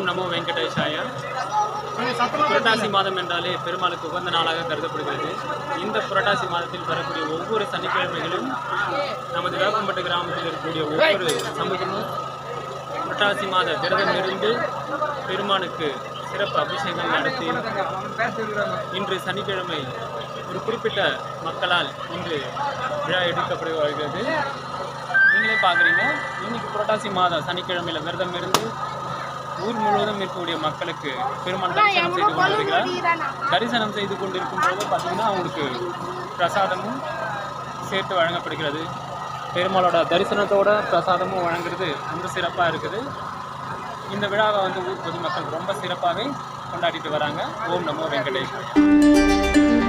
ஓம் நமோ வெங்கடேஷாய புரட்டாசி மாதம் என்றாலே பெருமாளுக்கு உகந்த நாளாக கருதப்படுகிறது இந்த புரட்டாசி மாதத்தில் வரக்கூடிய ஒவ்வொரு சனிக்கிழமைகளும் நமது வேப்பம்பட்டு கிராமத்தில் இருக்கக்கூடிய ஒவ்வொரு சமூகமும் புரட்டாசி மாத விரதம் இருந்து பெருமானுக்கு சிறப்பு அபிஷேகம் நடத்தி இன்று சனிக்கிழமை ஒரு குறிப்பிட்ட மக்களால் இன்று விழா எடுக்கப்பட்டு வருகிறது நீங்களே பார்க்குறீங்க இன்னைக்கு புரட்டாசி மாதம் சனிக்கிழமையில் விரதம் இருந்து ஊர் முழுவதும் இருக்கக்கூடிய மக்களுக்கு பெருமாள் தரிசனம் செய்து கொண்டிருக்கிறார் தரிசனம் செய்து கொண்டிருக்கும் போது பார்த்தீங்கன்னா அவங்களுக்கு பிரசாதமும் சேர்த்து வழங்கப்படுகிறது பெருமாளோட தரிசனத்தோட பிரசாதமும் வழங்குறது ரொம்ப சிறப்பாக இருக்குது இந்த விழாவை வந்து ஊர் பொதுமக்கள் ரொம்ப சிறப்பாகவே கொண்டாடிட்டு வராங்க ஓம் நமோ வெங்கடேஷ்